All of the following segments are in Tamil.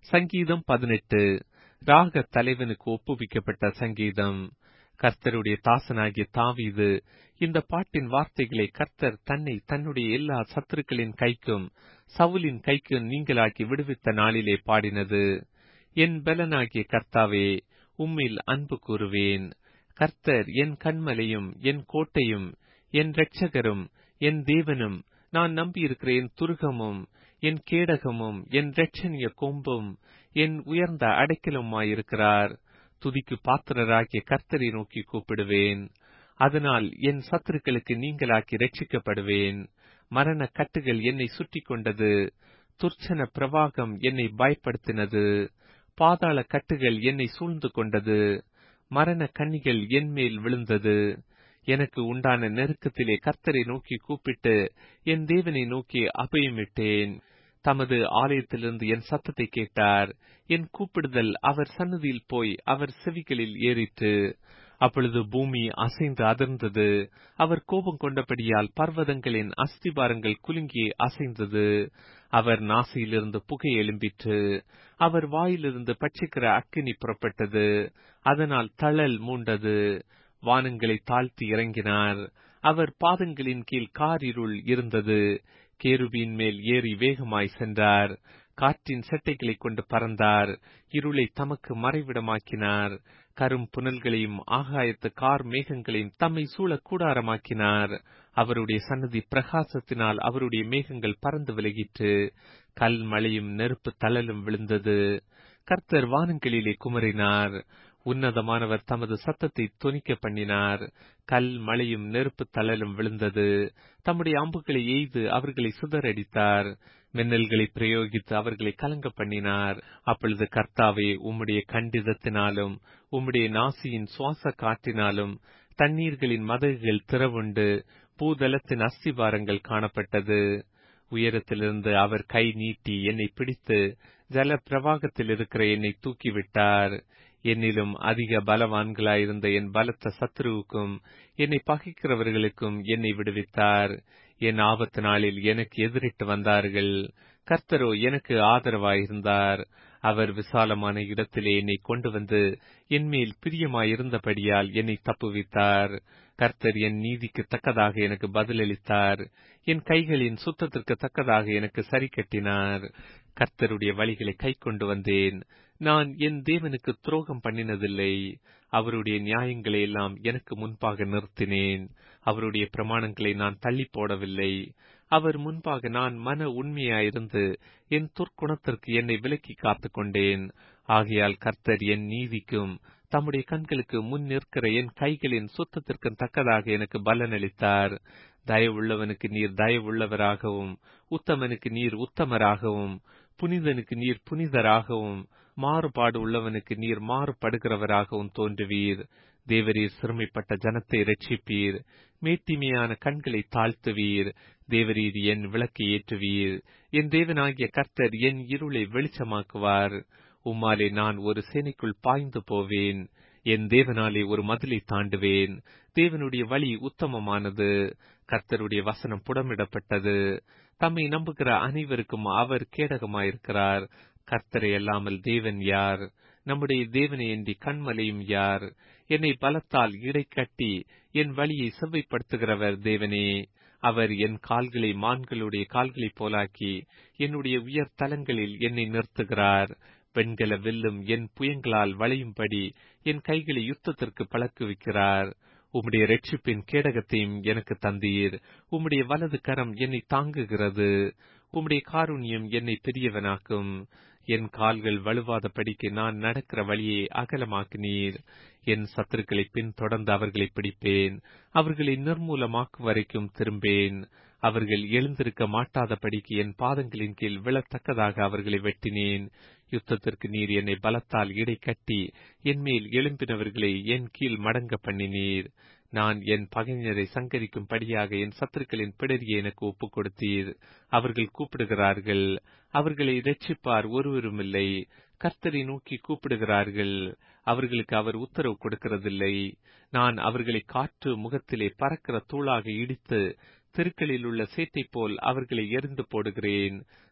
சங்கீதம் பதினெட்டு ராக தலைவனுக்கு ஒப்புவிக்கப்பட்ட சங்கீதம் கர்த்தருடைய தாசனாகிய தாவீது இந்த பாட்டின் வார்த்தைகளை கர்த்தர் தன்னை தன்னுடைய எல்லா சத்துருக்களின் கைக்கும் சவுலின் கைக்கும் நீங்களாக்கி விடுவித்த நாளிலே பாடினது என் பலனாகிய கர்த்தாவே உம்மில் அன்பு கூறுவேன் கர்த்தர் என் கண்மலையும் என் கோட்டையும் என் இரட்சகரும் என் தேவனும் நான் நம்பியிருக்கிற என் துருகமும் என் கேடகமும் என் இரட்சணிய கொம்பும் என் உயர்ந்த அடைக்கலுமாயிருக்கிறார் துதிக்கு பாத்திரராகிய கர்த்தரை நோக்கி கூப்பிடுவேன் அதனால் என் சத்துருக்களுக்கு நீங்களாக்கி ரட்சிக்கப்படுவேன் மரண கட்டுகள் என்னை சுற்றி கொண்டது துர்ச்சன பிரவாகம் என்னை பயப்படுத்தினது பாதாள கட்டுகள் என்னை சூழ்ந்து கொண்டது மரண கண்ணிகள் என் மேல் விழுந்தது எனக்கு உண்டான நெருக்கத்திலே கர்த்தரை நோக்கி கூப்பிட்டு என் தேவனை நோக்கி அபயமிட்டேன் தமது ஆலயத்திலிருந்து என் சத்தத்தை கேட்டார் என் கூப்பிடுதல் அவர் சன்னதியில் போய் அவர் செவிகளில் ஏறிற்று அப்பொழுது பூமி அசைந்து அதிர்ந்தது அவர் கோபம் கொண்டபடியால் பர்வதங்களின் அஸ்திபாரங்கள் குலுங்கி அசைந்தது அவர் நாசியிலிருந்து புகை எழும்பிற்று அவர் வாயிலிருந்து பட்சிக்கிற அக்கினி புறப்பட்டது அதனால் தழல் மூண்டது வானங்களை தாழ்த்தி இறங்கினார் அவர் பாதங்களின் கீழ் காரிருள் இருந்தது கேருபின் மேல் ஏறி வேகமாய் சென்றார் காற்றின் செட்டைகளை கொண்டு பறந்தார் இருளை தமக்கு மறைவிடமாக்கினார் கரும் புனல்களையும் ஆகாயத்து கார் மேகங்களையும் தம்மை சூழ கூடாரமாக்கினார் அவருடைய சன்னதி பிரகாசத்தினால் அவருடைய மேகங்கள் பறந்து விலகிற்று கல் மழையும் நெருப்பு தளலும் விழுந்தது கர்த்தர் வானங்களிலே குமரினார் உன்னதமானவர் தமது சத்தத்தை தொனிக்க பண்ணினார் கல் மழையும் நெருப்பு தளலும் விழுந்தது தம்முடைய அம்புகளை எய்து அவர்களை சுதறடித்தார் மின்னல்களை பிரயோகித்து அவர்களை கலங்க பண்ணினார் அப்பொழுது கர்த்தாவே உம்முடைய கண்டிதத்தினாலும் உம்முடைய நாசியின் சுவாச காற்றினாலும் தண்ணீர்களின் மதகுகள் திறவுண்டு பூதலத்தின் அஸ்திபாரங்கள் காணப்பட்டது உயரத்திலிருந்து அவர் கை நீட்டி என்னை பிடித்து ஜல பிரவாகத்தில் இருக்கிற என்னை தூக்கிவிட்டார் என்னிலும் அதிக பலவான்களாயிருந்த என் பலத்த சத்ருவுக்கும் என்னை பகைக்கிறவர்களுக்கும் என்னை விடுவித்தார் என் ஆபத்து நாளில் எனக்கு எதிரிட்டு வந்தார்கள் கர்த்தரோ எனக்கு ஆதரவாயிருந்தார் அவர் விசாலமான இடத்திலே என்னை கொண்டு வந்து என் மேல் பிரியமாயிருந்தபடியால் என்னை தப்புவித்தார் கர்த்தர் என் நீதிக்கு தக்கதாக எனக்கு பதிலளித்தார் என் கைகளின் சுத்தத்திற்கு தக்கதாக எனக்கு சரி கட்டினார் கர்த்தருடைய வழிகளை கை கொண்டு வந்தேன் நான் என் தேவனுக்கு துரோகம் பண்ணினதில்லை அவருடைய நியாயங்களை எல்லாம் எனக்கு முன்பாக நிறுத்தினேன் அவருடைய பிரமாணங்களை நான் தள்ளி போடவில்லை அவர் முன்பாக நான் மன உண்மையாயிருந்து என் துர்க்குணத்திற்கு என்னை விலக்கி காத்துக் கொண்டேன் ஆகையால் கர்த்தர் என் நீதிக்கும் தம்முடைய கண்களுக்கு முன் நிற்கிற என் கைகளின் சுத்தத்திற்கும் தக்கதாக எனக்கு பலனளித்தார் தயவுள்ளவனுக்கு நீர் தயவுள்ளவராகவும் உத்தமனுக்கு நீர் உத்தமராகவும் புனிதனுக்கு நீர் புனிதராகவும் மாறுபாடு உள்ளவனுக்கு நீர் மாறுபடுகிறவராகவும் தோன்றுவீர் தேவரீர் சிறுமைப்பட்ட ஜனத்தை ரட்சிப்பீர் மேட்டிமையான கண்களை தாழ்த்துவீர் தேவரீர் என் விளக்கை ஏற்றுவீர் என் தேவனாகிய கர்த்தர் என் இருளை வெளிச்சமாக்குவார் உம்மாலே நான் ஒரு சேனைக்குள் பாய்ந்து போவேன் என் தேவனாலே ஒரு மதிலை தாண்டுவேன் தேவனுடைய வழி உத்தமமானது கர்த்தருடைய வசனம் புடமிடப்பட்டது தம்மை நம்புகிற அனைவருக்கும் அவர் கேடகமாயிருக்கிறார் கர்த்தரை அல்லாமல் தேவன் யார் நம்முடைய தேவனை ஏந்தி கண்மலையும் யார் என்னை பலத்தால் இடை கட்டி என் வழியை செவ்வைப்படுத்துகிறவர் தேவனே அவர் என் கால்களை மான்களுடைய கால்களைப் போலாக்கி என்னுடைய உயர் தலங்களில் என்னை நிறுத்துகிறார் பெண்கள வெல்லும் என் புயங்களால் வளையும்படி என் கைகளை யுத்தத்திற்கு பழக்குவிக்கிறார் உம்முடைய ரட்சிப்பின் கேடகத்தையும் எனக்கு தந்தீர் உம்முடைய வலது கரம் என்னை தாங்குகிறது உம்முடைய காருண்யம் என்னை பெரியவனாக்கும் என் கால்கள் வலுவாத படிக்கு நான் நடக்கிற வழியை அகலமாக்கினீர் என் சத்துருக்களை பின்தொடர்ந்து அவர்களை பிடிப்பேன் அவர்களை நிர்மூலமாக்கும் வரைக்கும் திரும்பேன் அவர்கள் எழுந்திருக்க மாட்டாதபடிக்கு என் பாதங்களின் கீழ் விழத்தக்கதாக அவர்களை வெட்டினேன் யுத்தத்திற்கு நீர் என்னை பலத்தால் இடை கட்டி என் மேல் எழும்பினவர்களை என் கீழ் மடங்க பண்ணினீர் நான் என் பகைஞரை சங்கரிக்கும்படியாக என் சத்துருக்களின் பிடரியை எனக்கு ஒப்புக் கொடுத்தீர் அவர்கள் கூப்பிடுகிறார்கள் அவர்களை இரட்சிப்பார் ஒருவருமில்லை கர்த்தரை நோக்கி கூப்பிடுகிறார்கள் அவர்களுக்கு அவர் உத்தரவு கொடுக்கிறதில்லை நான் அவர்களை காற்று முகத்திலே பறக்கிற தூளாக இடித்து தெருக்களில் உள்ள சேத்தை போல் அவர்களை எரிந்து போடுகிறேன்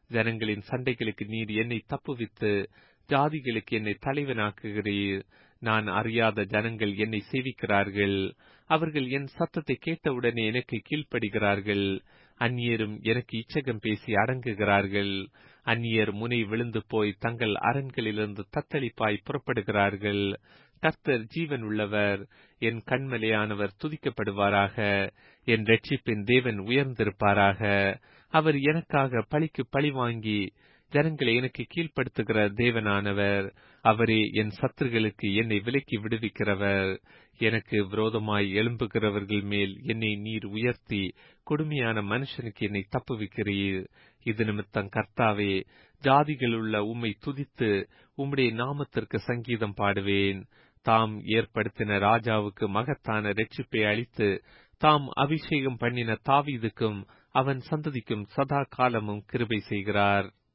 ஜனங்களின் சண்டைகளுக்கு நீர் என்னை தப்புவித்து ஜாதிகளுக்கு என்னை தலைவனாக்குகிறீர் நான் அறியாத ஜனங்கள் என்னை சேவிக்கிறார்கள் அவர்கள் என் சத்தத்தை கேட்டவுடனே எனக்கு கீழ்ப்படுகிறார்கள் அந்நியரும் எனக்கு இச்சகம் பேசி அடங்குகிறார்கள் அந்நியர் முனை விழுந்து போய் தங்கள் அரண்களிலிருந்து தத்தளிப்பாய் புறப்படுகிறார்கள் கர்த்தர் ஜீவன் உள்ளவர் என் கண்மலையானவர் துதிக்கப்படுவாராக என் ரட்சிப்பின் தேவன் உயர்ந்திருப்பாராக அவர் எனக்காக பழிக்கு பழி வாங்கி ஜனங்களை எனக்கு கீழ்ப்படுத்துகிற தேவனானவர் அவரே என் சத்துருகளுக்கு என்னை விலக்கி விடுவிக்கிறவர் எனக்கு விரோதமாய் எழும்புகிறவர்கள் மேல் என்னை நீர் உயர்த்தி கொடுமையான மனுஷனுக்கு என்னை தப்புவிக்கிறீர் இது நிமித்தம் கர்த்தாவே ஜாதிகளுள்ள உம்மை துதித்து உம்முடைய நாமத்திற்கு சங்கீதம் பாடுவேன் தாம் ஏற்படுத்தின ராஜாவுக்கு மகத்தான ரட்சிப்பை அளித்து தாம் அபிஷேகம் பண்ணின தாவீதுக்கும் அவன் சந்ததிக்கும் சதா காலமும் கிருபை செய்கிறார்